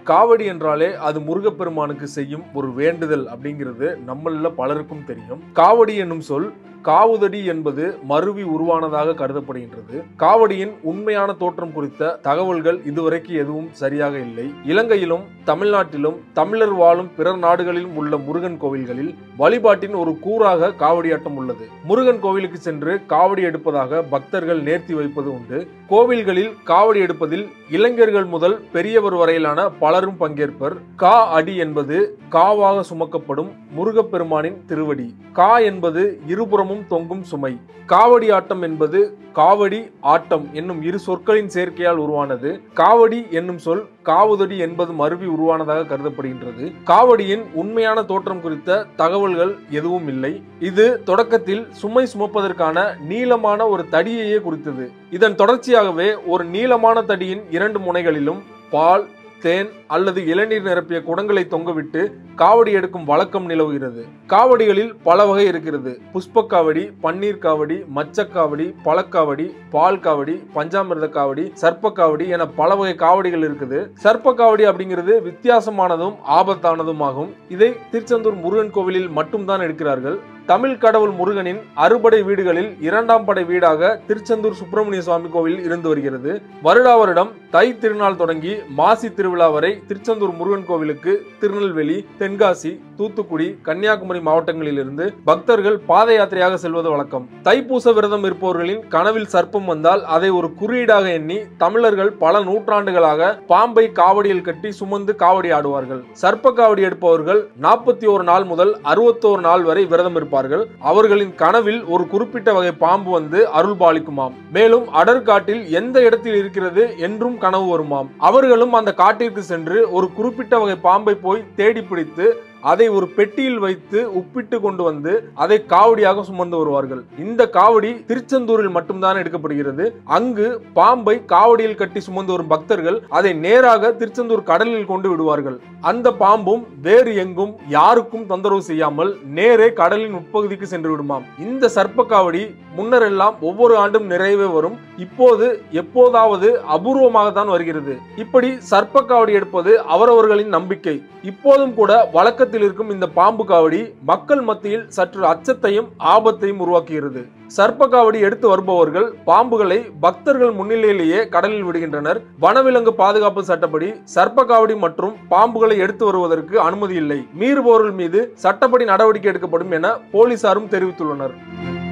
காவடி என்றாலே அது முருகப்பெருமானுக்கு செய்யும் ஒரு வேண்டுதல் அப்படிங்கிறது நம்மள பலருக்கும் தெரியும் காவடி என்னும் சொல் காவுதடி என்பது மருவி உருவானதாக கருதப்படுகின்றது காவடியின் உண்மையான தோற்றம் குறித்த தகவல்கள் இதுவரைக்கு எதுவும் சரியாக இல்லை இலங்கையிலும் தமிழ்நாட்டிலும் தமிழர் வாழும் பிற நாடுகளிலும் உள்ள முருகன் கோவில்களில் வழிபாட்டின் ஒரு கூறாக காவடியாட்டம் உள்ளது முருகன் கோவிலுக்கு சென்று காவடி எடுப்பதாக பக்தர்கள் நேர்த்தி வைப்பது உண்டு கோவில்களில் காவடி எடுப்பதில் இளைஞர்கள் முதல் பெரியவர் வரையிலான பலரும் பங்கேற்பர் கா அடி என்பது காவாக சுமக்கப்படும் முருகப்பெருமானின் திருவடி கா என்பது இருபுறமும் தொங்கும் சுமை காவடி ஆட்டம் என்பது காவடி ஆட்டம் என்னும் இரு சொற்களின் சேர்க்கையால் உருவானது காவடி என்னும் சொல் காவுதடி என்பது மருவி உருவானதாக கருதப்படுகின்றது காவடியின் உண்மையான தோற்றம் குறித்த தகவல்கள் எதுவும் இல்லை இது தொடக்கத்தில் சுமை சுமப்பதற்கான நீளமான ஒரு தடியையே குறித்தது இதன் தொடர்ச்சியாகவே ஒரு நீளமான தடியின் இரண்டு முனைகளிலும் பால் தேன் அல்லது இளநீர் நிரப்பிய குடங்களை தொங்கவிட்டு காவடி எடுக்கும் வழக்கம் நிலவுகிறது காவடிகளில் பல வகை இருக்கிறது புஷ்ப காவடி பன்னீர் காவடி மச்சக்காவடி பழக்காவடி பால் காவடி பஞ்சாமிர்த காவடி சர்ப்ப காவடி என பல வகை காவடிகள் இருக்குது சர்ப்ப காவடி அப்படிங்கிறது வித்தியாசமானதும் ஆபத்தானதும் ஆகும் இதை திருச்செந்தூர் முருகன் கோவிலில் மட்டும்தான் எடுக்கிறார்கள் தமிழ் கடவுள் முருகனின் அறுபடை வீடுகளில் இரண்டாம் படை வீடாக திருச்செந்தூர் சுப்பிரமணிய சுவாமி கோவில் இருந்து வருகிறது வருடா வருடம் தை திருநாள் தொடங்கி மாசி திருவிழா வரை திருச்செந்தூர் முருகன் கோவிலுக்கு திருநெல்வேலி தென்காசி தூத்துக்குடி கன்னியாகுமரி மாவட்டங்களிலிருந்து பக்தர்கள் பாத யாத்திரையாக செல்வது வழக்கம் தைப்பூச விரதம் இருப்பவர்களின் கனவில் சர்ப்பம் வந்தால் அதை ஒரு குறியீடாக எண்ணி தமிழர்கள் பல நூற்றாண்டுகளாக பாம்பை காவடியில் கட்டி சுமந்து காவடி ஆடுவார்கள் சர்ப்ப காவடி எடுப்பவர்கள் நாற்பத்தி ஒரு நாள் முதல் அறுபத்தோரு நாள் வரை விரதம் இருப்பார்கள் அவர்களின் கனவில் ஒரு குறிப்பிட்ட வகை பாம்பு வந்து அருள் பாலிக்குமாம் மேலும் அடர்காட்டில் எந்த இடத்தில் இருக்கிறது என்றும் கனவு வருமாம் அவர்களும் அந்த காட்டிற்கு சென்று ஒரு குறிப்பிட்ட வகை பாம்பை போய் தேடி பிடித்து அதை ஒரு பெட்டியில் வைத்து உப்பிட்டு கொண்டு வந்து அதை காவடியாக சுமந்து வருவார்கள் இந்த காவடி திருச்செந்தூரில் மட்டும்தான் எடுக்கப்படுகிறது அங்கு பாம்பை காவடியில் கட்டி சுமந்து வரும் பக்தர்கள் அதை நேராக திருச்செந்தூர் கடலில் கொண்டு விடுவார்கள் அந்த பாம்பும் வேறு எங்கும் யாருக்கும் தொந்தரவு செய்யாமல் நேரே கடலின் உட்பகுதிக்கு சென்று விடுமாம் இந்த சர்ப்ப காவடி முன்னரெல்லாம் ஒவ்வொரு ஆண்டும் நிறைவே வரும் இப்போது எப்போதாவது அபூர்வமாக தான் வருகிறது இப்படி சர்ப்ப காவடி எடுப்பது அவரவர்களின் நம்பிக்கை இப்போதும் கூட வழக்கத்தில் இருக்கும் இந்த பாம்பு காவடி மக்கள் மத்தியில் சற்று அச்சத்தையும் ஆபத்தையும் உருவாக்குகிறது சர்ப்ப காவடி எடுத்து வருபவர்கள் பாம்புகளை பக்தர்கள் முன்னிலையிலேயே கடலில் விடுகின்றனர் வனவிலங்கு பாதுகாப்பு சட்டப்படி சர்ப்ப காவடி மற்றும் பாம்புகளை எடுத்து வருவதற்கு அனுமதி இல்லை மீறுபவர்கள் மீது சட்டப்படி நடவடிக்கை எடுக்கப்படும் என போலீசாரும் தெரிவித்துள்ளனர்